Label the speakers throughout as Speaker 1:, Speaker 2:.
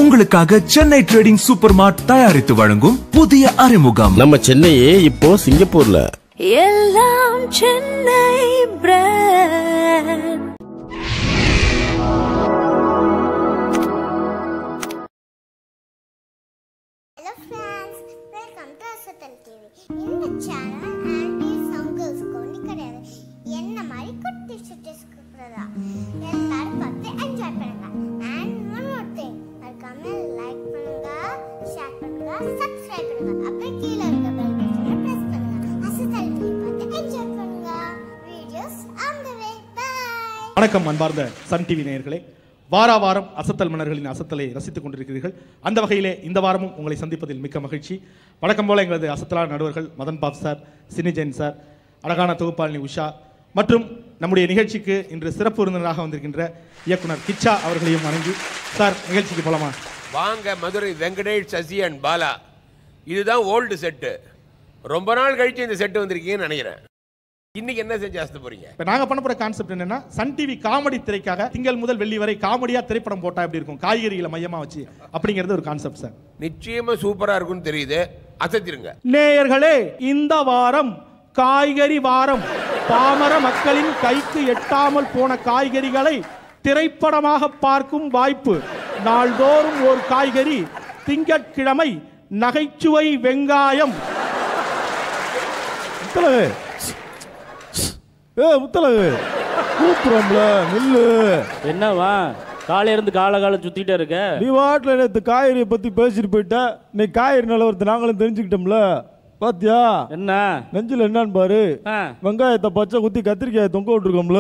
Speaker 1: உங்களுக்காக Chennai trading super மார்ட் தயாரித்து வழங்கும் புதிய அறிமுகம்
Speaker 2: நம்ம சென்னையே இப்போ சிங்கப்பூர்ல
Speaker 3: எல்லாம் Chennai brand
Speaker 4: hello friends welcome to Asathal TV இந்த சேனல் ஆன்டிஸ் அங்கிள்ஸ்க்கு ஒன்று கிடையாது என்ன மாதிரி குட்டி சுட்டிஸ்க்கு இருக்கிறதா எல்லாரும் பார்த்து என்ஜாய் பண்ணுங்க அண்ட் ஒன் மோர் திங் மறக்காம லைக் பண்ணுங்க ஷேர் பண்ணுங்க சப்ஸ்கிரைப் பண்ணுங்க அப்புறம் கீழே இருக்க பெல் பட்டனை பிரஸ் பண்ணுங்க அசத்தல் டிவி பார்த்து என்ஜாய் பண்ணுங்க videos on the way bye
Speaker 5: வணக்கம் அன்பார்ந்த சன் டிவி நேயர்களே வாரா வாரம் அசத்தல் மன்னர்களின் அசத்தலை ரசித்துக் கொண்டிருக்கிறீர்கள் அந்த வகையிலே இந்த வாரமும் உங்களை சந்திப்பதில் மிக்க மகிழ்ச்சி வழக்கம் போல எங்களது அசத்தலான நடுவர்கள் மதன் பாப் சார் சினி ஜெயின் சார் அழகான தொகுப்பாளினி உஷா மற்றும் நம்முடைய நிகழ்ச்சிக்கு இன்று சிறப்பு விருந்தினராக வந்திருக்கின்ற இயக்குனர் கிச்சா அவர்களையும் வணங்கி சார் நிகழ்ச்சிக்கு போலாமா
Speaker 6: வாங்க மதுரை வெங்கடேஷ் சசி அண்ட் பாலா இதுதான் ஓல்டு செட்டு ரொம்ப நாள் கழிச்சு இந்த செட்டு வந்திருக்கீங்கன்னு நினைக்கிறேன் இன்னைக்கு என்ன செஞ்சு அசத்த போறீங்க
Speaker 5: இப்போ நாங்கள் பண்ண போகிற கான்செப்ட் என்னன்னா சன் டிவி காமெடி திரைக்காக திங்கள் முதல் வெள்ளி வரை காமெடியாக திரைப்படம் போட்டால் எப்படி இருக்கும் காய்கறிகளை மையமாக வச்சு அப்படிங்கிறது ஒரு கான்செப்ட் சார்
Speaker 6: நிச்சயமா சூப்பரா இருக்கும்னு தெரியுது அசத்திருங்க
Speaker 5: நேயர்களே இந்த வாரம் காய்கறி வாரம் பாமர மக்களின் கைக்கு எட்டாமல் போன காய்கறிகளை திரைப்படமாக பார்க்கும் வாய்ப்பு நாள்தோறும் ஒரு காய்கறி திங்கட்கிழமை நகைச்சுவை வெங்காயம்
Speaker 7: முத்தலகு ஏ முத்தலகு கூப்பிடுறோம்ல நில்லு
Speaker 8: என்னவா காலையில இருந்து கால காலம் சுத்திட்டே இருக்க
Speaker 7: நீ வாட்டில் நேற்று காய்கறியை பற்றி பேசிட்டு போயிட்ட நீ காய்கறி நிலவரத்தை நாங்களும் தெரிஞ்சுக்கிட்டோம்ல பாத்தியா
Speaker 8: என்ன
Speaker 7: நெஞ்சில் என்னன்னு பாரு
Speaker 8: ஆ,
Speaker 7: வெங்காயத்தை பச்சை குத்தி கத்திரிக்காயை தொங்க விட்டுருக்கோம்ல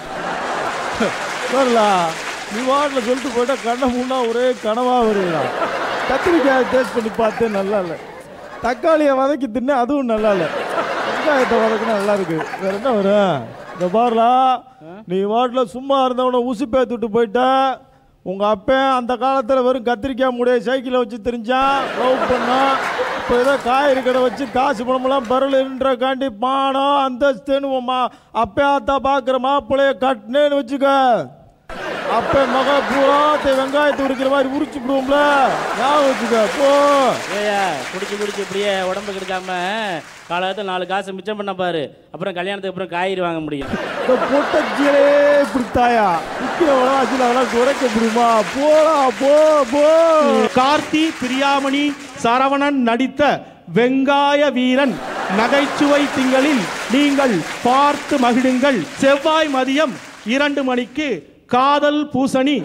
Speaker 7: வரலா நீ வாட்டில் சொல்லிட்டு போயிட்டா கண்ணை முன்னா ஒரே கனவா வருதுடா கத்திரிக்காயை டேஸ்ட் பண்ணி பார்த்தேன் நல்லா இல்லை தக்காளியை வதக்கி தின்னு அதுவும் நல்லா இல்லை வெங்காயத்தை வதக்கினா நல்லா இருக்கு வேற என்ன வரும் இந்த பாருலா நீ வாட்டில் சும்மா இருந்தவனை உசு பேத்துட்டு போயிட்ட உங்க அப்பன் அந்த காலத்துல வெறும் கத்திரிக்காய் முடிய சைக்கிளை வச்சு தெரிஞ்சான் லவ் பண்ணான் இப்போ ஏதோ காய்கறி கடை வச்சு காசு பணமெல்லாம் பரலுன்ற காண்டி பானம் அந்தஸ்துன்னு உன் மா அப்பே ஆத்தா பார்க்குற மாப்பிள்ளைய கட்டினேன்னு வச்சுக்க அப்ப மக பூராத்தை வெங்காயத்தை உரிக்கிற மாதிரி உரிச்சு விடுவோம்ல ஞாபகம் வச்சுக்க போ
Speaker 8: ஏய்யா குடிச்சு குடிச்சு இப்படியே உடம்பு கெடுக்காம காலத்துல நாலு காசு மிச்சம் பண்ண பாரு அப்புறம் கல்யாணத்துக்கு அப்புறம் காய்கறி வாங்க முடியும்
Speaker 7: இந்த பொட்டச்சியலே பிடித்தாயா விற்கிற வளவாச்சியில் அதெல்லாம் குறைக்க முடியுமா போடா போ போ
Speaker 5: கார்த்தி பிரியாமணி சரவணன் நடித்த வெங்காய வீரன் நகைச்சுவை திங்களில் நீங்கள் பார்த்து மகிழுங்கள் செவ்வாய் மதியம் இரண்டு மணிக்கு காதல் பூசணி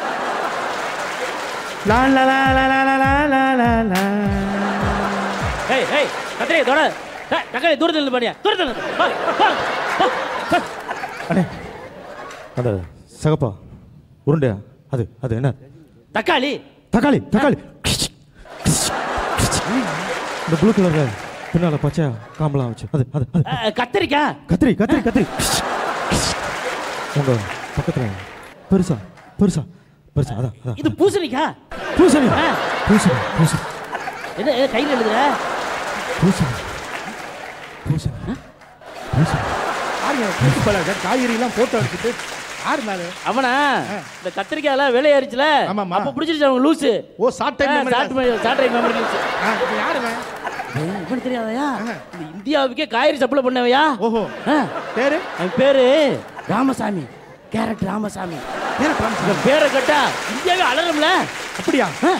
Speaker 5: லா, லா, லா, லா, லா, லா, லா, லா, லா.
Speaker 8: ஏய் ஏய் கத்திரி தொட டேய், தக்காளி தூரத்துல இருந்து பண்ணியா தூரத்துல இருந்து. வா, வா, வா.
Speaker 7: அந்த சகப்பா உருண்டையா அது அது என்ன
Speaker 8: தக்காளி
Speaker 7: தக்காளி தக்காளி இந்த ப்ளூ கலர்ல பின்னால பச்சை காம்பலாம் வச்சு அது அது அது
Speaker 8: அஹ், கத்திரிக்காய்
Speaker 7: கத்திரி கத்திரி கத்திரி உங்க பக்கத்துல பெருசா பெருசா பெருசா அதான் அதான்
Speaker 8: இது பூசணிக்காய்
Speaker 7: பூசணி
Speaker 8: ஆ.
Speaker 7: பூசணி பூசணி
Speaker 8: என்ன ஏ, கையில எழுதுற
Speaker 7: பூசணி பூசணி பூசணி
Speaker 5: காய்கறி எல்லாம் போட்டோ எடுத்துட்டு யாரு நாளு
Speaker 8: அவனா இந்த கத்திரிக்காய் எல்லாம் விலை ஏறிச்சுல
Speaker 5: ஆமாம்மா.
Speaker 8: அப்ப பிடிச்சிருச்சு அவன் லூசு
Speaker 5: ஓ ஷார்ட் டைம்
Speaker 8: சாட்டை மெமரி லூசு
Speaker 5: யாருங்க
Speaker 8: இவனுக்கு தெரியாதயா இந்த இந்தியாவுக்கே காய்கறி சப்ளை பண்ணவையா
Speaker 5: ஓஹோ
Speaker 8: ஆ,
Speaker 5: பேரு
Speaker 8: அவன் பேரு ராமசாமி கேரட் ராமசாமி இந்த பேரை கேட்டா இந்தியாவே அலறும்ல
Speaker 5: அப்படியா
Speaker 8: ஆ,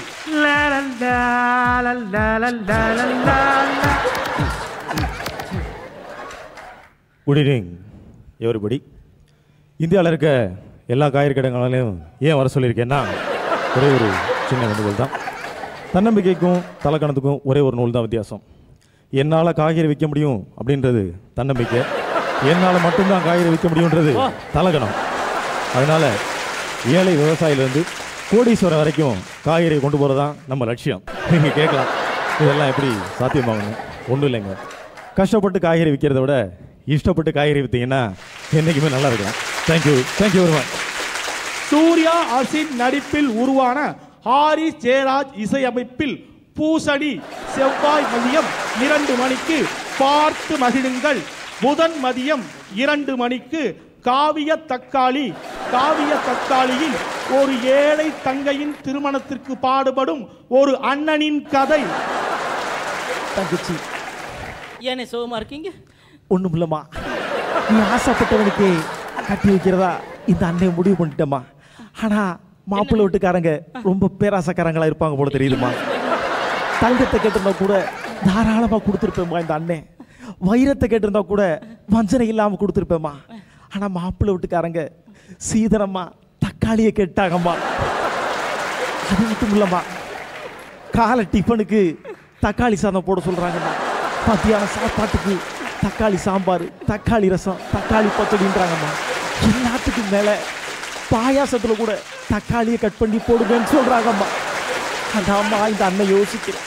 Speaker 7: குட் ஈவினிங் எவரிபடி இந்தியாவில் இருக்க எல்லா காய்கறி கடைகளிலும் ஏன் வர சொல்லியிருக்கேன்னா ஒரே ஒரு சின்ன வேண்டுகோள் தான் தன்னம்பிக்கைக்கும் தலக்கணத்துக்கும் ஒரே ஒரு நூல் தான் வித்தியாசம் என்னால் காய்கறி விற்க முடியும் அப்படின்றது தன்னம்பிக்கை என்னால் மட்டும்தான் காய்கறி விற்க முடியுன்றது தலகணம் அதனால் ஏழை விவசாயிலேருந்து கோடீஸ்வரர் வரைக்கும் காய்கறியை கொண்டு போகிறது தான் நம்ம லட்சியம் நீங்கள் கேட்கலாம் இதெல்லாம் எப்படி சாத்தியமாகணும் ஒன்றும் இல்லைங்க கஷ்டப்பட்டு காய்கறி விற்கிறத விட இஷ்டப்பட்டு காய்கறி விற்றீங்கன்னா என்றைக்குமே நல்லா இருக்கலாம் thank you thank you very much
Speaker 5: Surya Asin நடிப்பில் உருவான ஹாரிஸ் ஜெயராஜ் இசையமைப்பில் பூசணி செவ்வாய் மதியம் இரண்டு மணிக்கு பார்த்து மகிழுங்கள் புதன் மதியம் இரண்டு மணிக்கு காவிய தக்காளி காவிய தக்காளியில் ஒரு ஏழை தங்கையின் திருமணத்திற்கு பாடுபடும் ஒரு அண்ணனின் கதை
Speaker 7: தங்கச்சி
Speaker 8: ஏனே சோகமா இருக்கீங்க
Speaker 7: ஒண்ணும் இல்லம்மா நீ ஆசைப்பட்டவனுக்கு கட்டி வைக்கிறதா இந்த அண்ணன் முடிவு பண்ணிட்டேம்மா ஆனா மாப்பிள்ளை வீட்டுக்காரங்க ரொம்ப பேராசக்காரங்களா இருப்பாங்க போல தெரியுதுமா தங்கத்தை கேட்டிருந்தா கூட தாராளமா கொடுத்துருப்பேம்மா இந்த அண்ணன் வைரத்தை கேட்டிருந்தா கூட வஞ்சனை இல்லாம கொடுத்துருப்பேம்மா ஆனா மாப்பிள்ளை வீட்டுக்காரங்க சீதனம்மா தக்காளியை கேட்டாங்கம்மா அது மட்டும் இல்லம்மா காலை டிஃபனுக்கு தக்காளி சாதம் போட சொல்றாங்கம்மா மத்தியானம் சாப்பாட்டுக்கு தக்காளி சாம்பார் தக்காளி ரசம் தக்காளி பச்சடின்றாங்கம்மா எல்லாத்துக்கும் மேல பாயாசத்துல கூட தக்காளியை கட் பண்ணி போடுவேன்னு சொல்றாங்கம்மா அதாம்மா இந்த அண்ணன் யோசிக்கிறேன்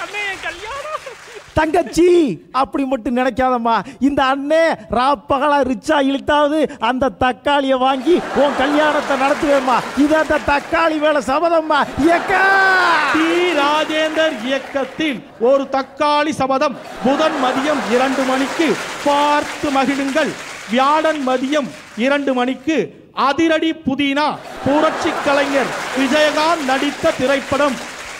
Speaker 7: தங்கச்சி அப்படி மட்டும் நினைக்காதம்மா இந்த அண்ணே ராப்பகலா ரிச்சா இழுத்தாவது அந்த தக்காளியை வாங்கி உன் கல்யாணத்தை நடத்துவேம்மா இது அந்த தக்காளி வேலை சபதம்மா ஏக்கா
Speaker 5: டி ராஜேந்தர் இயக்கத்தில் ஒரு தக்காளி சபதம் புதன் மதியம் இரண்டு மணிக்கு பார்த்து மகிழுங்கள் வியாழன் மதியம் இரண்டு மணிக்கு அதிரடி புதினா புரட்சி கலைஞர் விஜயகாந்த் நடித்த திரைப்படம்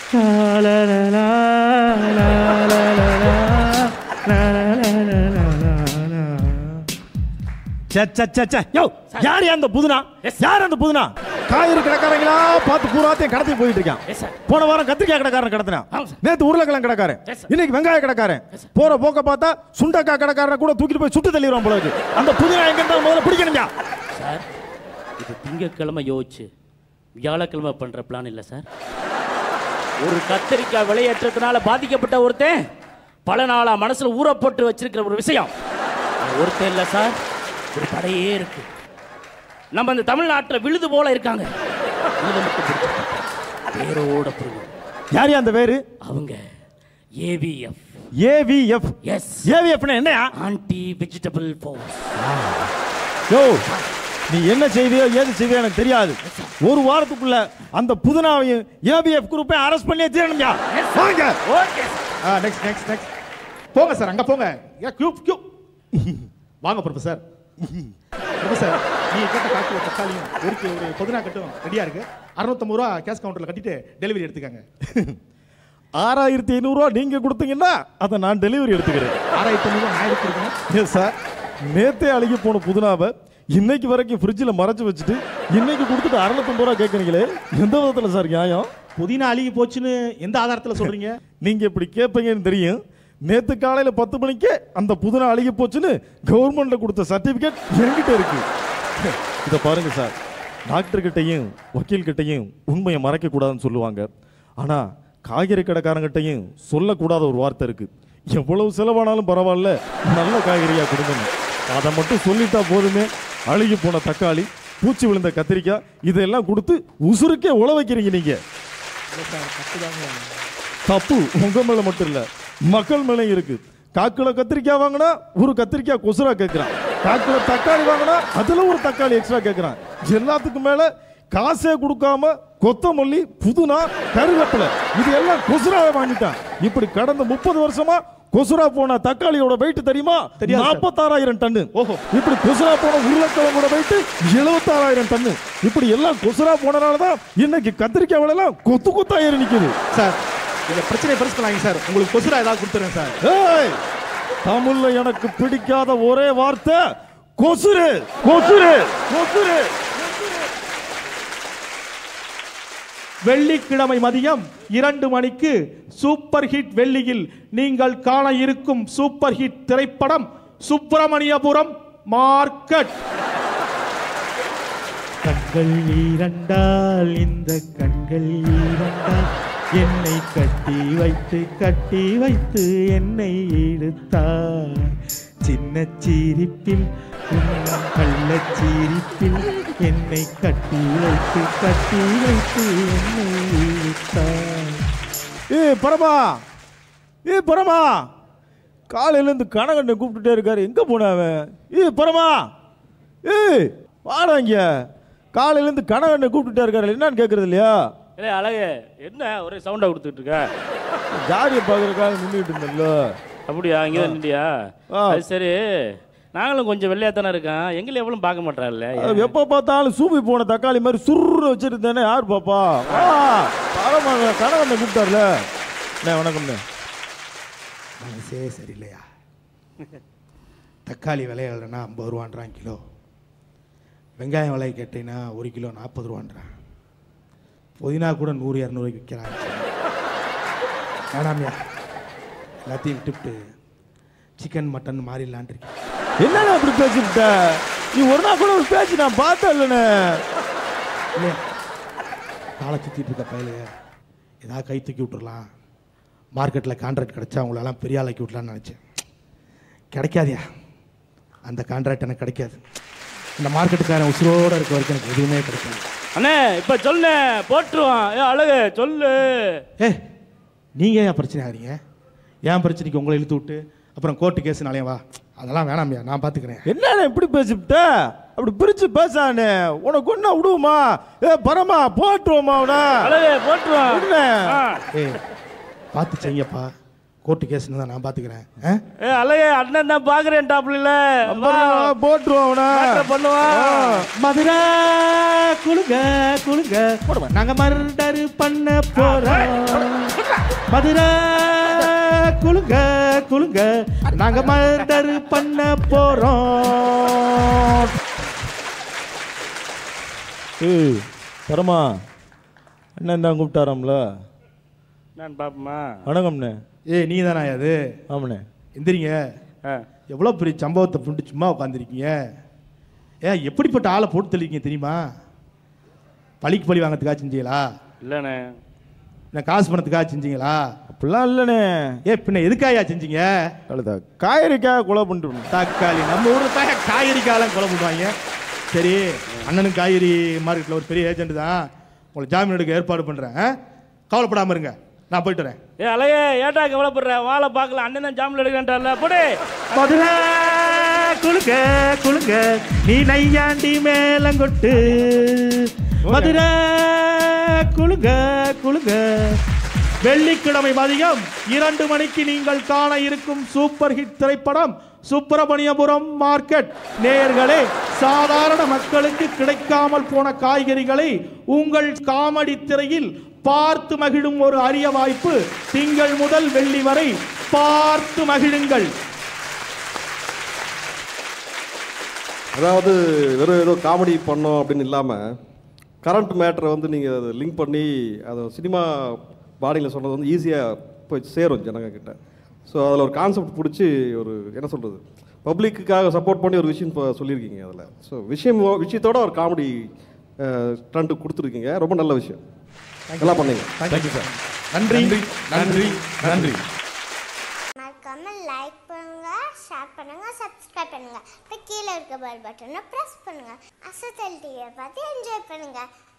Speaker 7: சே, சே, சே, சே. யோ, யார் அந்த புதுனா யார் அந்த புதுனா காய்கறி கடைக்காரங்களா பார்த்து பூராத்தையும் கடத்தி போயிட்டு இருக்கான்
Speaker 8: Yes, sir.
Speaker 7: போன வாரம் கத்திரிக்காய் கடைக்காரன் கடத்தினான்
Speaker 8: ஆமாம், sir.
Speaker 7: நேத்து உருளைக்கிழங்கு கடைக்காரன்
Speaker 8: Yes, sir.
Speaker 7: இன்னைக்கு வெங்காய கடைக்காரன் போற போக்க பார்த்தா சுண்டக்காய் கடைக்காரனை கூட தூக்கிட்டு போய் சுட்டு தள்ளிடுவான் போல இருக்கு அந்த புதினா எங்க இருந்தா முதல்ல பிடிக்கணுங்க
Speaker 8: சார் இது திங்கக்கிழமை யோசிச்சு வியாழக்கிழமை பண்ற பிளான் இல்லை சார் ஒரு கத்தரிக்காய் விலையேற்றத்தினால பாதிக்கப்பட்ட ஒருத்தன் பல நாளா மனசுல ஊறப்பட்டு வச்சிருக்கிற ஒரு விஷயம் அது ஒருத்தன் இல்லை சார் ஒரு படையே இருக்கு நம்ம இந்த தமிழ்நாட்டில் விழுது போல இருக்காங்க விழுது மட்டும் பிடிச்சிருக்காங்க. வேரோட புரியும்
Speaker 7: யார் அந்த பேரு
Speaker 8: அவங்க ஏவிஎஃப்
Speaker 7: ஏவிஎஃப்
Speaker 8: எஸ்
Speaker 7: ஏவிஎஃப்னா என்னயா
Speaker 8: ஆன்டி வெஜிடபிள் ஃபோர்ஸ்
Speaker 7: யோ நீ என்ன செய்வியோ ஏது செய்வியோ எனக்கு தெரியாது ஒரு வாரத்துக்குள்ள அந்த புதுனாவையும் ஏபிஎஃப் குரூப்பை அரெஸ்ட் பண்ணி தீரணுங்க வாங்க
Speaker 8: ஓகே
Speaker 5: நெக்ஸ்ட் நெக்ஸ்ட் நெக்ஸ்ட் போங்க சார் அங்க போங்க ஏ, கியூ கியூ வாங்க ப்ரொஃபசர் ப்ரொஃபசர் நீங்க கேட்ட காக்கி தக்காளியும் ஒரு கி- ஒரு புதினா கட்டும் ரெடியா இருக்கு அறுநூத்தம்பது ரூபா கேஷ் கவுண்டர்ல கட்டிட்டு டெலிவரி எடுத்துக்கங்க
Speaker 7: ஆறாயிரத்தி ஐநூறுரூவா நீங்க கொடுத்தீங்கன்னா அதை நான் டெலிவரி எடுத்துக்கிறேன்
Speaker 5: ஆறாயிரத்தி ஐநூறு நான் எடுத்து கொடுக்கணும்
Speaker 7: ஏன் சார் நேத்தே அழுகி போன புதுனாவை இன்னைக்கு வரைக்கும் ஃப்ரிட்ஜில் மறைச்சு வச்சுட்டு இன்னைக்கு கொடுத்துட்டு அறுநூத்தம்பது ரூபா கேட்குறீங்களே எந்த விதத்தில் சார் நியாயம்
Speaker 5: புதினா அழுகி போச்சுன்னு எந்த ஆதாரத்துல சொல்றீங்க
Speaker 7: நீங்க இப்படி கேட்பீங்கன்னு தெரியும் நேத்து காலையில பத்து மணிக்கு அந்த புதுனா அழுகி போச்சுன்னு கவர்மெண்ட்ல கொடுத்த சர்டிபிகேட் என்கிட்ட இருக்கு இதை பாருங்க சார் டாக்டர் கிட்டையும் வக்கீல் கிட்டையும் உண்மையை மறைக்க கூடாதுன்னு சொல்லுவாங்க ஆனா காய்கறி கடைக்காரங்கிட்டையும் சொல்லக்கூடாத ஒரு வார்த்தை இருக்கு எவ்வளவு செலவானாலும் பரவாயில்ல நல்ல காய்கறியா கொடுங்கன்னு அதை மட்டும் சொல்லிட்டா போதுமே அழுகி போன தக்காளி பூச்சி விழுந்த கத்திரிக்காய் இதெல்லாம் கொடுத்து உசுருக்கே உழ வைக்கிறீங்க நீங்க தப்பு உங்க மேல மட்டும் இல்ல மக்கள் மேல இருக்கு காக்குல கத்திரிக்காய் வாங்கினா ஒரு கத்திரிக்காய் கொசுரா கேட்கிறான் காக்குல தக்காளி வாங்கினா அதுல ஒரு தக்காளி எக்ஸ்ட்ரா கேட்கிறான் எல்லாத்துக்கும் மேல காசே கொடுக்காம கொத்தமல்லி புதுனா கருவேப்பிலை இது எல்லாம் கொசுராவை வாங்கிட்டான் இப்படி கடந்த முப்பது வருஷமா கொசுரா போன தக்காளியோட வெயிட் தெரியுமா
Speaker 5: தெரியாது சார்.
Speaker 7: நாற்பத்தாறாயிரம் டன்னு
Speaker 5: ஓஹோ.
Speaker 7: இப்படி கொசுரா போன உருளைக்கிழங்கோட வெயிட் எழுபத்தாறாயிரம் டன்னு இப்படி எல்லாம் கொசுரா போனனால தான் இன்னைக்கு கத்திரிக்காய் விலை எல்லாம் கொத்து கொத்தா ஏறி நிக்குது
Speaker 5: சார் இந்த பிரச்சனையை பெருசு பண்ணாங்க சார் உங்களுக்கு கொசுரா ஏதாவது கொடுத்துறேன் சார்
Speaker 7: ஏய் தமிழ்ல எனக்கு பிடிக்காத ஒரே வார்த்தை கொசுரு கொசுரு கொசுரு
Speaker 5: வெள்ளிக்கிழமை மதியம் இரண்டு மணிக்கு சூப்பர் ஹிட் வெள்ளியில் நீங்கள் காண இருக்கும் சூப்பர் ஹிட் திரைப்படம் சுப்பிரமணியபுரம் மார்க்கெட் கண்கள் இரண்டால் இந்த கண்கள் இரண்டால் என்னை கட்டி வைத்து கட்டி வைத்து என்னை இழுத்தார் சின்ன சிரிப்பில் உன் கள்ளச் சிரிப்பில் என்னை கட்டி வைத்து கட்டி வைத்து என்னை இழுத்தார்
Speaker 7: ஏ பரமா ஏ பரமா காலையில இருந்து கனகண்ணை கூப்பிட்டுட்டே இருக்காரு எங்க போன அவன் ஏ பரமா ஏய் வாடா இங்க காலையில இருந்து கனகண்ணை கூப்பிட்டுட்டே இருக்காரு என்னன்னு கேக்குறது இல்லையா
Speaker 8: இல்லை அழகு என்ன ஒரே சவுண்டை கொடுத்துட்டு இருக்க
Speaker 7: ஜாடியை பாக்குறதுக்காக நின்றுட்டு இருந்தல்ல
Speaker 8: அப்படியா இங்கே தான் நின்றியா
Speaker 7: ஆ.
Speaker 8: அது சரி நாங்களும் கொஞ்சம் வெள்ளையா தானே இருக்கோம் எங்களை எவ்வளவு பார்க்க மாட்டார்ல
Speaker 7: அது எப்போ பார்த்தாலும் சூப்பி போன தக்காளி மாதிரி சுருன்னு வச்சிருந்தேனே யார் பாப்பா ஆ பரவாயில்ல கணவன் கூப்பிட்டார்ல அண்ணே வணக்கம்ண்ணே
Speaker 5: மனசே சரியில்லையா தக்காளி விலையிலனா ஐம்பது ரூபான்றான் கிலோ வெங்காயம் விலை கேட்டீங்கன்னா ஒரு கிலோ நாற்பது ரூபான்றான் புதினா கூட நூறு இரநூறுக்கு விற்கிறாங்க வேணாமியா எல்லாத்தையும் விட்டுவிட்டு சிக்கன் மட்டன் மாறிடலான் இருக்கேன்
Speaker 7: என்னண்ணே அப்படி பேசிவிட்ட நீ ஒரு நாள் கூட ஒரு பேச்சு நான் பார்த்தேன் இல்லைண்ணே
Speaker 5: இல்லையா காலை சுற்றிட்டு இருக்க பயலுக ஏதாவது கை தூக்கி விட்டுறலாம் மார்க்கெட்டில் கான்ட்ராக்ட் கிடைச்சா அவங்களெல்லாம் பெரிய ஆளாக்கி விட்லான்னு நினச்சேன் கிடைக்காதியா அந்த கான்ட்ராக்ட் எனக்கு கிடைக்காது இந்த மார்க்கெட்டுக்காரன் உசுரோடு இருக்க வரைக்கும் எனக்கு எதுவுமே கிடைக்காது
Speaker 8: அண்ணே இப்ப சொல்லு போட்டுருவான் ஏ அழகு சொல்லு
Speaker 5: ஏ நீங்கள் ஏன் பிரச்சனை ஆகிறீங்க ஏன் பிரச்சனைக்கு உங்களை இழுத்து விட்டு அப்புறம் கோர்ட்டு கேஸ் நாளையும் வா அதெல்லாம் வேணாம்யா நான் பார்த்துக்கிறேன்
Speaker 7: என்னண்ணே இப்படி பேசிவிட்ட அப்படி பிரிச்சு பேசானே உனக்கு ஒண்ணா விடுவோமா ஏ பரமா போட்டுருவோமா அவனை
Speaker 8: அழகு போட்டுருவான்
Speaker 7: என்ன?
Speaker 8: ஆ.
Speaker 5: ஏய் பார்த்து செய்யப்பா கோர்ட்டு கேஸ்னு தான் நான் பார்த்துக்கிறேன் ஆ
Speaker 8: ஏ அழகு அண்ணன் தான் பாக்குறேன் டாப்ல
Speaker 7: அப்புறம் போட்டுருவோம் அவனை
Speaker 8: பண்ணுவான்
Speaker 5: மதுரை குளுங்க குளுங்க நாங்க மர்டர் பண்ண போறோம் மதுரை குளுங்க குளுங்க நாங்க மர்டர் பண்ண போறோம்
Speaker 7: ஏய் பரமா அண்ணன் தான் கூப்பிட்டாராம்ல
Speaker 8: நான் பாப்பமா
Speaker 7: வணக்கம்ண்ணே
Speaker 5: ஏய் நீ தானா அது
Speaker 7: ஆமாண்ணே
Speaker 5: எந்திரிங்க எவ்வளோ பெரிய சம்பவத்தை புண்டு சும்மா உட்காந்துருக்கீங்க ஏன் எப்படிப்பட்ட ஆளை போட்டு தள்ளிருக்கீங்க தெரியுமா பழிக்கு பழி வாங்கிறதுக்காக செஞ்சீங்களா
Speaker 8: இல்லண்ணே
Speaker 5: இல்லை காசு பணத்துக்காக செஞ்சீங்களா
Speaker 7: அப்படிலாம் இல்லைண்ணே
Speaker 5: ஏ பின்ன எதுக்காயா செஞ்சீங்க
Speaker 7: அழுதா காய்கறிக்காக கொலை பண்ணிட்டு
Speaker 5: தக்காளி நம்ம ஊர்ல தான் காய்கறிக்காலாம் கொலை பண்ணுவாங்க சரி அண்ணனும் காய்கறி மார்க்கெட்டில் ஒரு பெரிய ஏஜென்ட் தான் உங்களை ஜாமீன் எடுக்க ஏற்பாடு பண்ணுறேன் கவலைப்படாமல் இருங்க நான் போயிட்டு வரேன்
Speaker 8: ஏ அழகே ஏட்டா கவலைப்படுற வாழை பார்க்கலாம் அண்ணன் தான் ஜாமில் எடுக்கன்ட்டார்ல போடு
Speaker 5: மதுரை குளுங்க குளுங்க நீ நையாண்டி மேலங்கொட்டு மதுரை குளுங்க குளுங்க வெள்ளிக்கிழமை மதியம் இரண்டு மணிக்கு நீங்கள் காண இருக்கும் சூப்பர் ஹிட் திரைப்படம் சுப்பிரமணியபுரம் மார்க்கெட் நேயர்களே சாதாரண மக்களுக்கு கிடைக்காமல் போன காய்கறிகளை உங்கள் காமெடி திரையில் பார்த்து மகிழும் ஒரு அரிய வாய்ப்பு திங்கள் முதல் வெள்ளி வரை பார்த்து மகிழுங்கள்
Speaker 9: அதாவது வெறும் ஏதோ காமெடி பண்ணோம் அப்படின்னு இல்லாமல் கரண்ட் மேட்டரை வந்து நீங்கள் அதை லிங்க் பண்ணி அதை சினிமா பாடியில் சொன்னது வந்து ஈஸியாக போய் சேரும் ஜனங்க கிட்ட ஸோ அதில் ஒரு கான்செப்ட் பிடிச்சி ஒரு என்ன சொல்கிறது பப்ளிக்குக்காக சப்போர்ட் பண்ணி ஒரு விஷயம் இப்போ சொல்லியிருக்கீங்க அதில் ஸோ விஷயம் விஷயத்தோட ஒரு காமெடி ட்ரெண்டு கொடுத்துருக்கீங்க ரொம்ப நல்ல விஷயம் நல்லா பண்ணீங்க
Speaker 5: தேங்க்யூ சார் நன்றி நன்றி நன்றி
Speaker 4: மறக்காம லைக் பண்ணுங்க ஷேர் பண்ணுங்க சப்ஸ்கிரைப் பண்ணுங்க இப்போ கீழே இருக்க பெல் பட்டனை ப்ரெஸ் பண்ணுங்க அசத்தல் டிவியை பார்த்து என்ஜாய் பண்ணுங்க